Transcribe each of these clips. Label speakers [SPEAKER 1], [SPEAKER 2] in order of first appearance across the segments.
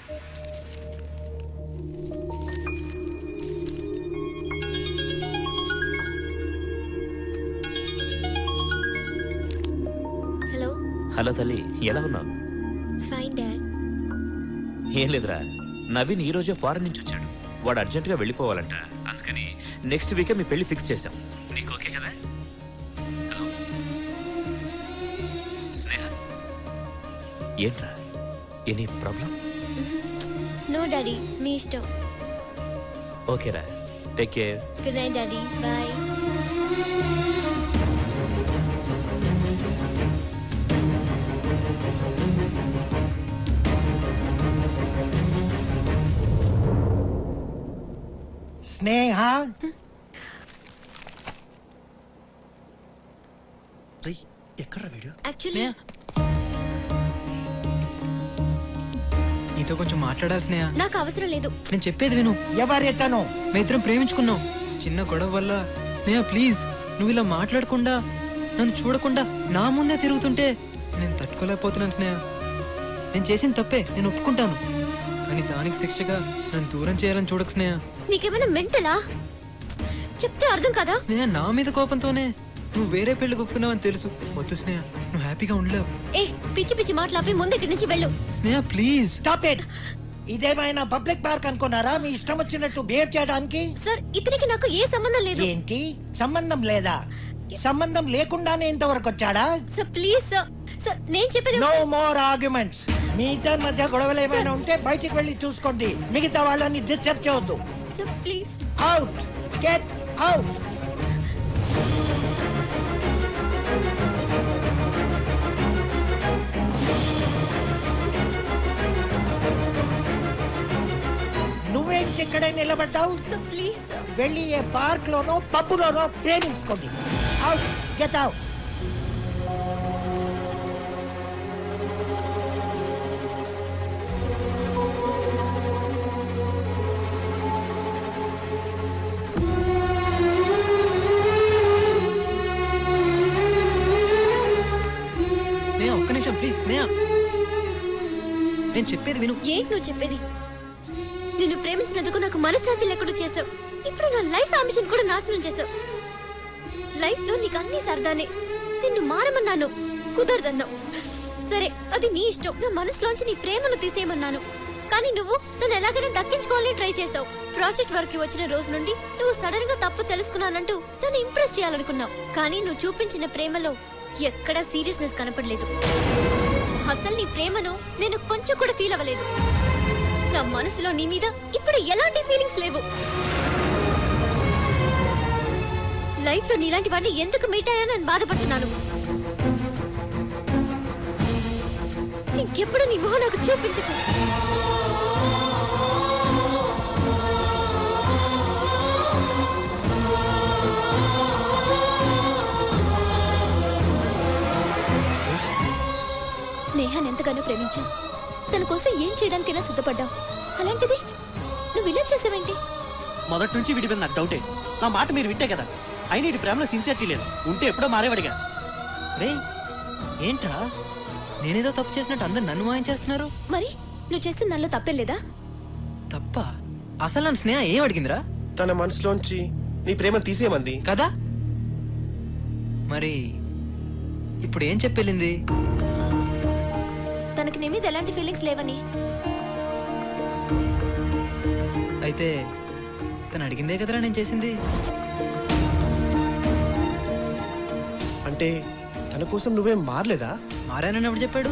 [SPEAKER 1] Hello
[SPEAKER 2] hello తల్లి ఎలా ఉన్నావు
[SPEAKER 1] ఫైన్ డాడ్
[SPEAKER 2] ఏం లేదురా నవీన్ ఈ రోజే ఫారెన్ నుంచి వచ్చాడు వాడు అర్జెంటుగా వెళ్ళిపోవాలంట అందుకని నెక్స్ట్ వీకే మీ పెళ్లి ఫిక్స్ చేశాం నీకు ఓకే కదా హలో స్నేహ ఏంట్రా ఎనీ ప్రాబ్లం
[SPEAKER 1] నో డాడీ మీ ఇష్టం
[SPEAKER 2] ఓకేరా take care
[SPEAKER 1] good night daddy bye
[SPEAKER 3] Sneha
[SPEAKER 4] ఎక్కడ వీడియో
[SPEAKER 1] యాక్చువల్లీ
[SPEAKER 5] నీతో కొంచెం మాట్లాడాలి స్నేహ
[SPEAKER 1] నాకు అవసరం లేదు
[SPEAKER 5] నేను చెప్పేది విను
[SPEAKER 3] ఎవరెట్టను
[SPEAKER 5] మీ ఇద్దరం ప్రేమించుకున్నాం చిన్న గొడవ వల్ల స్నేహ ప్లీజ్ నువ్వు ఇలా మాట్లాడకుండా నన్ను చూడకుండా నా ముందే తిరుగుతుంటే నేను తట్టుకోలేకపోతున్నాను స్నేహ నేను చేసిన తప్పే నేను ఒప్పుకుంటాను కానీ దానికి శిక్షగా నన్ను దూరం చేయాలని చూడకు స్నేహ
[SPEAKER 1] నీకేమైనా మెంటలా చెప్తే అర్థం కదా
[SPEAKER 5] స్నేహ నా మీద కోపంతోనే నువ్వు వేరే పెళ్లి ఒప్పుకున్నావని తెలుసు వద్దు స్నేహ నువ్వు హ్యాపీగా ఉండలేవు
[SPEAKER 1] ఏ పిచ్చి పిచ్చి మాట్లాపి ముందు ఇక్కడి నుంచి వెళ్ళు
[SPEAKER 5] స్నేహ ప్లీజ్
[SPEAKER 3] స్టాప్ ఇట్ ఇదేమైనా పబ్లిక్ పార్క్ అనుకున్నారా మీ ఇష్టం వచ్చినట్టు బిహేవ్ చేయడానికి
[SPEAKER 1] సార్ ఇతనికి నాకు ఏ సంబంధం లేదు
[SPEAKER 3] ఏంటి సంబంధం లేదా సంబంధం లేకుండానే ఇంతవరకు వచ్చాడా
[SPEAKER 1] సార్ ప్లీజ్ సార్ సార్ నేను చెప్పేది
[SPEAKER 3] నో మోర్ ఆర్గ్యుమెంట్స్ మీ ఇద్దరి మధ్య గొడవలు ఏమైనా ఉంటే బయటికి వెళ్ళి చూసుకోండి మిగతా వాళ్ళని డిస్టర్బ్ చేయొద్దు
[SPEAKER 1] sir please
[SPEAKER 3] out get out నువ్వేంటి ఇక్కడే నిలబడ్డావు
[SPEAKER 1] సార్ ప్లీజ్ సార్
[SPEAKER 3] వెళ్ళి ఏ పార్క్ లోనో పబ్బులోనో ప్రేమించుకోండి అవుట్ గెట్ అవుట్
[SPEAKER 5] స్నేహ ఒక్క నిమిషం ప్లీజ్ స్నేహ నేను చెప్పేది విను
[SPEAKER 1] ఏంటి నువ్వు చెప్పేది నిన్ను ప్రేమించినందుకు నాకు మనశ్శాంతి లేకుండా చేసావు ఇప్పుడు నా లైఫ్ అంబిషన్ కూడా నాశనం చేసావు లైఫ్ లో నీకు అన్ని సరదానే నిన్ను మారమన్నాను కుదరదన్నావు సరే అది నీ ఇష్టం నా మనసులోంచి నీ ప్రేమను తీసేయమన్నాను కానీ నువ్వు నన్ను ఎలాగైనా దక్కించుకోవాలని ట్రై చేసావు ప్రాజెక్ట్ వర్క్ కి వచ్చిన రోజు నుండి నువ్వు సడన్ గా తప్పు తెలుసుకున్నానంటూ నన్ను ఇంప్రెస్ చేయాలనుకున్నావు కానీ నువ్వు చూపించిన ప్రేమలో ఎక్కడా సీరియస్నెస్ కనపడలేదు అసలు నీ ప్రేమను నేను కొంచెం కూడా ఫీల్ అవ్వలేదు నా మనసులో నీ మీద ఇప్పుడు ఎలాంటి ఫీలింగ్స్ లేవు లైఫ్ లో నీలాంటి వాడిని ఎందుకు మీట్ అయ్యానని నేను బాధపడుతున్నాను ఇంకెప్పుడు నీ మొహం నాకు చూపించకు స్నేహాన్ని ఎంతగానో ప్రేమించా తన కోసం ఏం చేయడానికైనా సిద్ధపడ్డావు అలాంటిది నువ్వు ఇలా చేసావేంటి
[SPEAKER 4] మొదటి నుంచి వీడి మీద నాకు డౌటే నా మాట మీరు వింటే కదా అయినా ఇటు ప్రేమలో సిన్సియరిటీ లేదు ఉంటే ఎప్పుడో మారేవాడిగా
[SPEAKER 5] రే ఏంట్రా నేనేదో తప్పు చేసినట్టు అందరు నన్ను వాయించేస్తున్నారు
[SPEAKER 1] మరి నువ్వు చేసిన దానిలో తప్పేం లేదా
[SPEAKER 5] తప్ప అసలు నన్ను స్నేహ ఏం అడిగిందిరా
[SPEAKER 6] తన మనసులోంచి నీ ప్రేమ తీసేయమంది
[SPEAKER 5] కదా మరి ఇప్పుడు ఏం చెప్పెళ్ళింది
[SPEAKER 1] తనకి నీ మీద ఎలాంటి ఫీలింగ్స్ లేవని
[SPEAKER 5] అయితే తను అడిగిందే కదరా నేను చేసింది
[SPEAKER 6] అంటే తన కోసం నువ్వేం మారలేదా
[SPEAKER 5] మారానని ఎవడు చెప్పాడు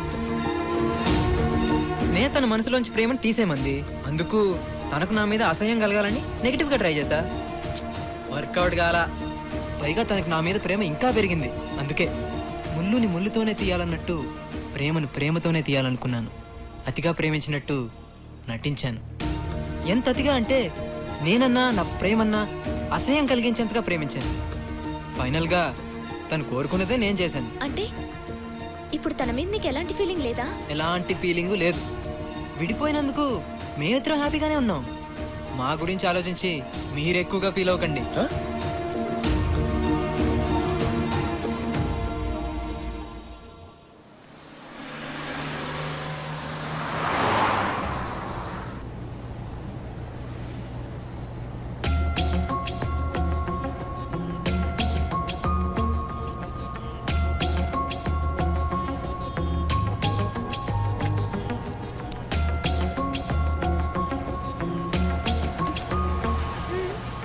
[SPEAKER 5] స్నేహ తన మనసులోంచి ప్రేమను తీసేమంది అందుకు తనకు నా మీద అసహ్యం కలగాలని నెగిటివ్గా ట్రై చేశా వర్కౌట్ కాల పైగా తనకు నా మీద ప్రేమ ఇంకా పెరిగింది అందుకే ముళ్ళుని ముళ్ళుతోనే తీయాలన్నట్టు ప్రేమను ప్రేమతోనే తీయాలనుకున్నాను అతిగా ప్రేమించినట్టు నటించాను ఎంత అతిగా అంటే నేనన్నా నా ప్రేమన్నా అసహ్యం కలిగించేంతగా ప్రేమించాను ఫైనల్గా తను కోరుకున్నదే నేను చేశాను
[SPEAKER 1] అంటే ఇప్పుడు తన మీద నీకు ఎలాంటి ఫీలింగ్ లేదా
[SPEAKER 5] ఎలాంటి ఫీలింగు లేదు విడిపోయినందుకు మేమిద్దరం హ్యాపీగానే ఉన్నాం మా గురించి ఆలోచించి మీరు ఎక్కువగా ఫీల్ అవ్వకండి
[SPEAKER 6] ఆ?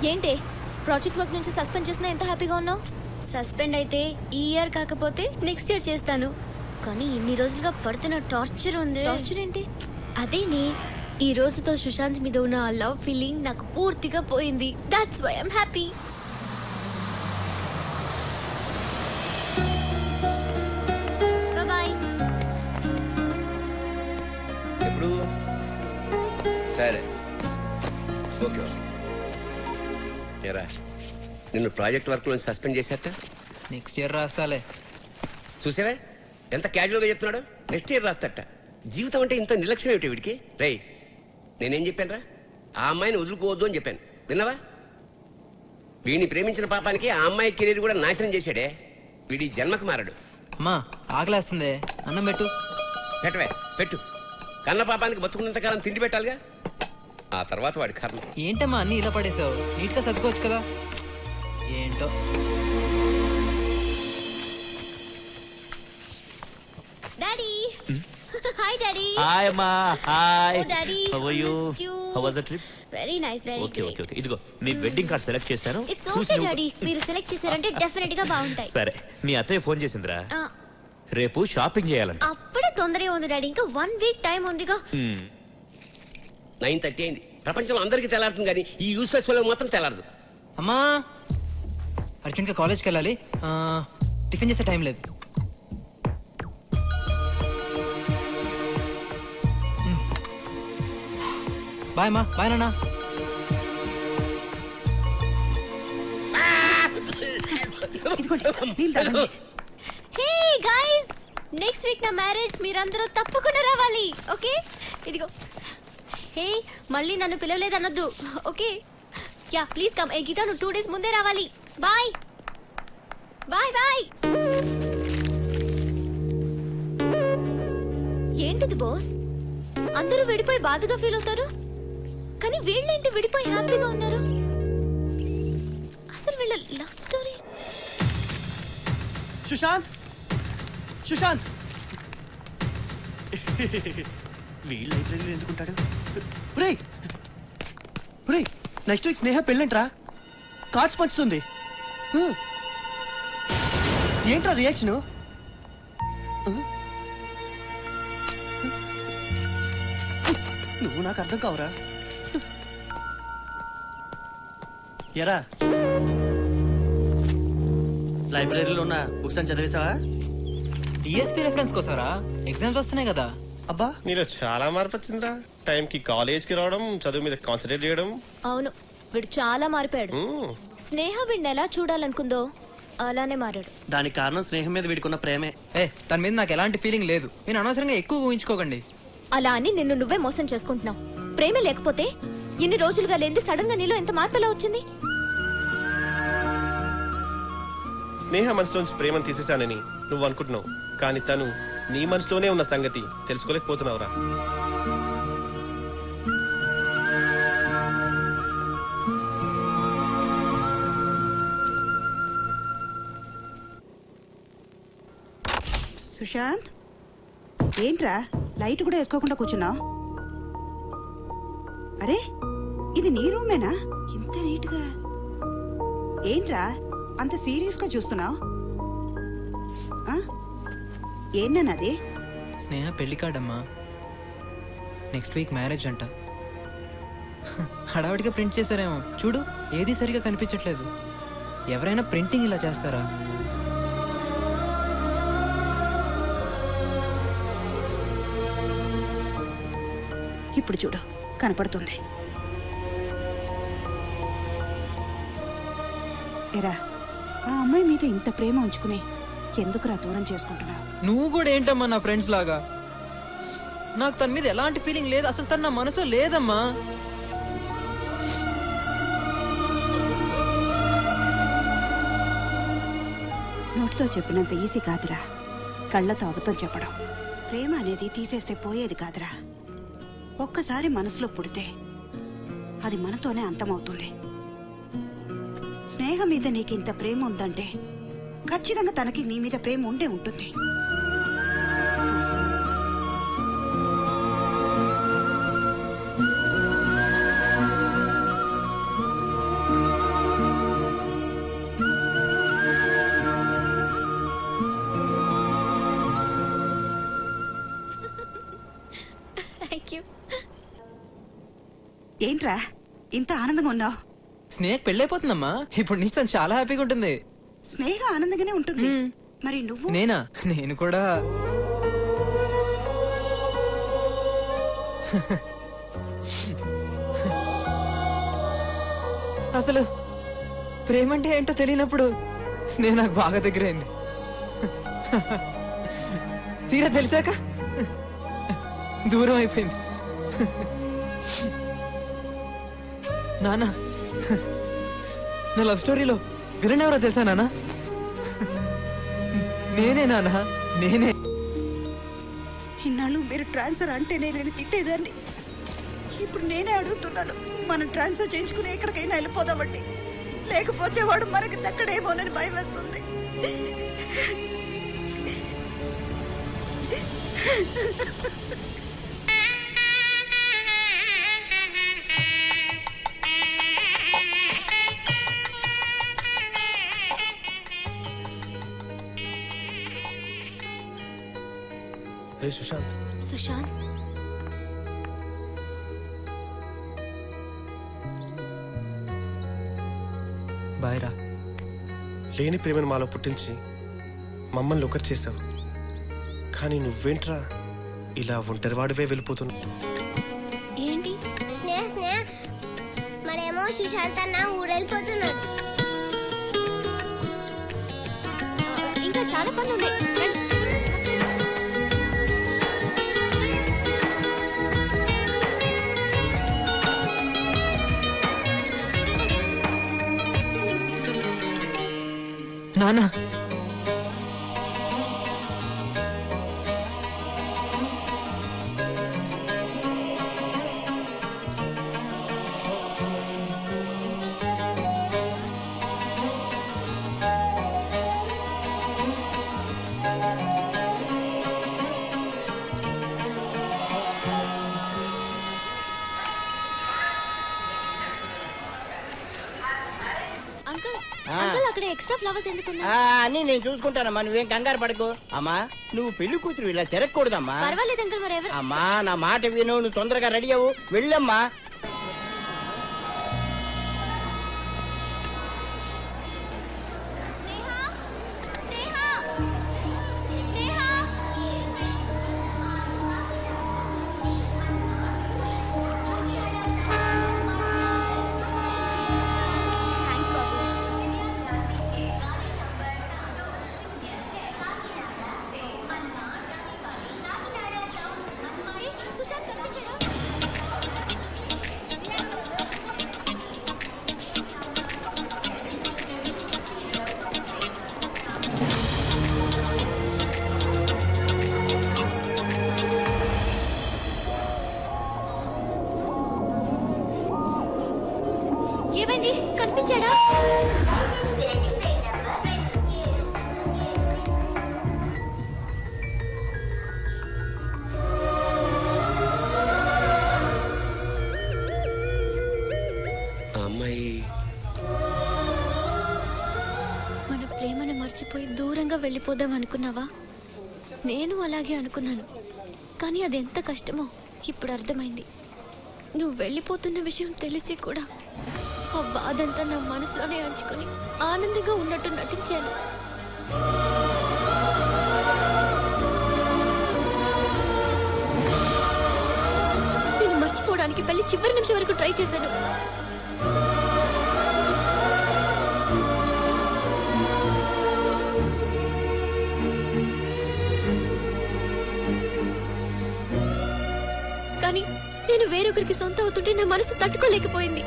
[SPEAKER 7] ఏంటి ప్రాజెక్ట్ వర్క్ నుంచి సస్పెండ్ చేసినా ఎంత హ్యాపీగా ఉన్నావు
[SPEAKER 1] సస్పెండ్ అయితే ఈ ఇయర్ కాకపోతే నెక్స్ట్ ఇయర్ చేస్తాను కానీ ఇన్ని రోజులుగా పడుతున్న టార్చర్ ఉంది
[SPEAKER 7] టార్చర్ ఏంటి
[SPEAKER 1] అదేనే ఈ రోజుతో సుశాంత్ మీద ఉన్న ఆ లవ్ ఫీలింగ్ నాకు పూర్తిగా పోయింది that's why I'm happy bye
[SPEAKER 8] ఎప్పుడు సరే ఓకే ఓకే ఏరా నిన్ను ప్రాజెక్ట్ వర్క్ నుంచి సస్పెండ్ చేశారట
[SPEAKER 5] నెక్స్ట్ ఇయర్ రాస్తాలే
[SPEAKER 8] చూసావే ఎంత క్యాజువల్గా చెప్తున్నాడు నెక్స్ట్ ఇయర్ రాస్తారట జీవితం అంటే ఇంత నిర్లక్ష్యం ఏమిటి వీడికి రేయ్ నేనేం చెప్పానురా ఆ అమ్మాయిని వదులుకోవద్దు అని చెప్పాను విన్నావా వీడిని ప్రేమించిన పాపానికి ఆ అమ్మాయి కెరీర్ కూడా నాశనం చేశాడే వీడి జన్మకు మారడు
[SPEAKER 5] అమ్మా ఆకలేస్తుంది అన్నం పెట్టు
[SPEAKER 8] పెట్టవే పెట్టు కన్న పాపానికి బతుకున్నంత కాలం తిండి పెట్టాలిగా ఆ తర్వాత వాడి కర్మ
[SPEAKER 5] ఏంటమ్మా అన్ని ఇలా పడేసావు నీట్గా సర్దుకోవచ్చు కదా ఏంటో
[SPEAKER 1] డాడీ హాయ్ డాడీ
[SPEAKER 2] హాయ్ అమ్మా hi
[SPEAKER 1] Oh, Daddy,
[SPEAKER 2] how are you
[SPEAKER 1] missed you.
[SPEAKER 2] How was the trip
[SPEAKER 1] very nice very
[SPEAKER 2] okay okay okay ఇదిగో మీ వెడ్డింగ్ కార్డ్ సెలెక్ట్ చేశాను
[SPEAKER 1] ఇట్స్
[SPEAKER 2] చూసి
[SPEAKER 1] ఓకే
[SPEAKER 2] నువ్వు-
[SPEAKER 1] డాడీ మీరు సెలెక్ట్ చేశారంటే డెఫినెట్ గా బాగుంటాయి
[SPEAKER 2] సరే మీ అత్తయ్య ఫోన్ చేసిందిరా
[SPEAKER 1] ఆ,
[SPEAKER 2] రేపు షాపింగ్ చేయాలంట
[SPEAKER 1] అప్పుడే తొందరగా ఉంది డాడీ ఇంకా వన్ వీక్ టైం ఉందిగా
[SPEAKER 2] హ్మ్.
[SPEAKER 8] నైన్ థర్టీ అయింది ప్రపంచంలో అందరికీ తెల్లారుతుంది కానీ ఈ యూస్లెస్ వాళ్ళకి మాత్రం తెల్లారదు
[SPEAKER 5] అమ్మా అర్జున్గా కాలేజ్కి వెళ్ళాలి ఆ, టిఫిన్ చేసే టైం లేదు మ్. బాయ్ అమ్మా బాయ్ నాన్న
[SPEAKER 1] హే గైస్ నెక్స్ట్ వీక్ నా మ్యారేజ్ మీరందరూ తప్పకుండా రావాలి ఓకే ఇదిగో హే మళ్ళీ నన్ను పిలవలేదనొద్దు ఓకే యా ప్లీజ్ కమ్ ఏ గీత నువ్వు టూ డేస్ ముందే రావాలి బాయ్ బాయ్ బాయ్
[SPEAKER 7] ఏంటిది బాస్ అందరూ విడిపోయి బాధగా ఫీల్ అవుతారు కానీ వీళ్ళేంటి విడిపోయి హ్యాపీగా ఉన్నారు అసలు వీళ్ళ లవ్ స్టోరీ
[SPEAKER 4] సుశాంత్ సుశాంత్ వీళ్ళు లైబ్రరీలో ఎందుకుంటాడు రే రే నెక్స్ట్ వీక్ స్నేహ పెళ్ళంట్రా కార్డ్స్ పంచుతుంది హ. ఏంట్రా రియాక్షను నువ్వు నాకు అర్థం కావురా ఎరా లైబ్రరీలో ఉన్న బుక్స్ అని చదివేశావా
[SPEAKER 5] డిఎస్పీ రెఫరెన్స్ కోసారా ఎగ్జామ్స్ వస్తున్నాయి కదా
[SPEAKER 4] అబ్బా
[SPEAKER 6] నీలో చాలా మార్పు వచ్చిందిరా టైంకి కాలేజ్కి రావడం చదువు మీద కాన్సన్ట్రేట్ చేయడం
[SPEAKER 7] అవును వీడు చాలా మారిపోయాడు
[SPEAKER 6] మ్మ్.
[SPEAKER 7] స్నేహ వీడిని ఎలా చూడాలనుకుందో అలానే మారాడు
[SPEAKER 4] దానికి కారణం స్నేహం మీద వీడుకున్న ప్రేమే
[SPEAKER 5] ఏ తన మీద నాకు ఎలాంటి ఫీలింగ్ లేదు నేను అనవసరంగా ఎక్కువ ఊహించుకోకండి
[SPEAKER 7] అలా అని నిన్ను నువ్వే మోసం చేసుకుంటున్నావు ప్రేమ లేకపోతే ఇన్ని రోజులుగా లేనిది సడన్ గా నీలో ఎంత మార్పు ఎలా వచ్చింది
[SPEAKER 6] స్నేహ మనసులోంచి ప్రేమను తీసేశానని నువ్వు అనుకుంటున్నావు కానీ తను నీ మనసులోనే ఉన్న సంగతి తెలుసుకోలేకపోతున్నావురా
[SPEAKER 9] సుశాంత్ ఏంట్రా లైట్ కూడా వేసుకోకుండా కూర్చున్నావు అరే ఇది నీ రూమేనా ఇంత నీట్గా ఏంట్రా అంత సీరియస్గా చూస్తున్నావు ఏంటన్నది
[SPEAKER 5] స్నేహ పెళ్లి కార్డమ్మా నెక్స్ట్ వీక్ మ్యారేజ్ అంట హడావిడిగా ప్రింట్ చేశారేమో చూడు ఏది సరిగా కనిపించట్లేదు ఎవరైనా ప్రింటింగ్ ఇలా చేస్తారా
[SPEAKER 9] ఇప్పుడు చూడు కనపడుతుంది ఎరా ఆ అమ్మాయి మీద ఇంత ప్రేమ ఉంచుకుని ఎందుకురా దూరం చేసుకుంటున్నావు
[SPEAKER 5] నువ్వు కూడా ఏంటమ్మా నా ఫ్రెండ్స్ లాగా నాకు తన మీద ఎలాంటి ఫీలింగ్ లేదు అసలు తన నా మనసులో లేదమ్మా
[SPEAKER 9] నోటితో చెప్పినంత ఈజీ కాదురా కళ్ళతో అబద్ధం చెప్పడం ప్రేమ అనేది తీసేస్తే పోయేది కాదురా ఒక్కసారి మనసులో పుడితే అది మనతోనే అంతమవుతుంది స్నేహం మీద నీకు ఇంత ప్రేమ ఉందంటే ఖచ్చితంగా తనకి నీ మీద ప్రేమ ఉండే ఉంటుంది
[SPEAKER 1] థ్యాంక్ యూ
[SPEAKER 9] ఏంట్రా ఇంత ఆనందంగా ఉన్నావు
[SPEAKER 5] స్నేహ పెళ్ళైపోతుందమ్మా ఇప్పుడు నుంచి తను చాలా హ్యాపీగా ఉంటుంది
[SPEAKER 9] స్నేహ ఆనందంగానే ఉంటుంది మరి నువ్వు
[SPEAKER 5] నేనా నేను కూడా అసలు ప్రేమంటే ఏంటో తెలియనప్పుడు స్నేహ నాకు బాగా దగ్గరైంది తీరా తెలిసాక దూరం అయిపోయింది నానా నా లవ్ స్టోరీలో విలన్ ఎవరో తెలుసా నానా నేనే నానా నేనే
[SPEAKER 9] ఇన్నాళ్ళు మీరు ట్రాన్స్ఫర్ అంటే నేను తిట్టేదాన్ని ఇప్పుడు నేనే అడుగుతున్నాను మనం ట్రాన్స్ఫర్ చేయించుకుని ఎక్కడికైనా వెళ్ళిపోదామండి లేకపోతే వాడు మనకి దక్కడేమోనని భయం వేస్తుంది
[SPEAKER 6] రే సుశాంత్
[SPEAKER 7] సుశాంత్
[SPEAKER 5] బాయ్ రా
[SPEAKER 6] లేని ప్రేమను మాలో పుట్టించి మమ్మల్ని ఒకటి చేసావు కానీ నువ్వేంట్రా ఇలా ఒంటరివాడివే వెళ్ళిపోతున్నావు
[SPEAKER 1] ఏంటి
[SPEAKER 10] స్నేహ స్నేహ మరేమో సుశాంత్ అన్న ఊరెళ్ళిపోతున్నాడు
[SPEAKER 1] ఆ, ఇంకా చాలా పనులు ఉన్నాయి రండి.
[SPEAKER 5] నానా
[SPEAKER 1] అంకుల్ అంకుల్ అక్కడ ఎక్స్ట్రా ఫ్లవర్స్ ఎందుకున్నా
[SPEAKER 11] ఆ, అన్నీ నేను చూసుకుంటానమ్మా నువ్వేం కంగారు పడకు అమ్మా నువ్వు పెళ్లి కూతురు ఇలా తిరగకూడదమ్మా
[SPEAKER 1] పర్వాలేదు అంకుల్ మరి ఎవరు
[SPEAKER 11] అమ్మా నా మాట విను నువ్వు తొందరగా రెడీ అవ్వు వెళ్ళమ్మా
[SPEAKER 1] థ్యాంక్స్ బాబు ఏ, సుశాంత్ కనిపించాడా ఏమైంది కనిపించాడా
[SPEAKER 8] ఆ అమ్మాయి
[SPEAKER 1] మన ప్రేమను మర్చిపోయి దూరంగా వెళ్ళిపోదాం అనుకున్నావా నేను అలాగే అనుకున్నాను కానీ అది ఎంత కష్టమో ఇప్పుడు అర్థమైంది నువ్వు వెళ్ళిపోతున్న విషయం తెలిసి కూడా ఆ బాధంతా నా మనసులోనే ఉంచుకొని ఆనందంగా ఉన్నట్టు నటించాను నేను మర్చిపోవడానికి పెళ్లి చివరి నిమిషం వరకు ట్రై చేశాను కానీ నేను వేరొకరికి సొంత అవుతుంటే నా మనసు తట్టుకోలేకపోయింది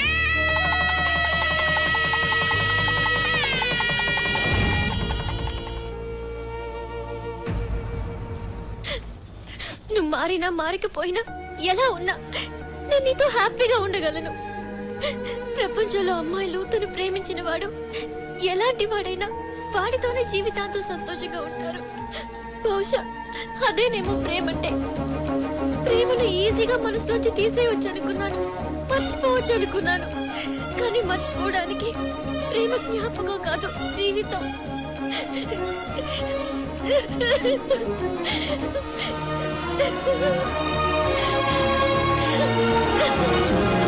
[SPEAKER 1] నువ్వు మారినా మారకపోయినా ఎలా ఉన్నా నేను నీతో హ్యాపీగా ఉండగలను ప్రపంచంలో అమ్మాయిలు తను ప్రేమించిన వాడు ఎలాంటి వాడైనా వాడితోనే జీవితాంతం సంతోషంగా ఉంటారు బహుశా అదేనేమో ప్రేమంటే ప్రేమను ఈజీగా మనసులోంచి తీసేయొచ్చు అనుకున్నాను మర్చిపోవచ్చు అనుకున్నాను కానీ మర్చిపోవడానికి ప్రేమ జ్ఞాపకం కాదు జీవితం
[SPEAKER 3] చూడు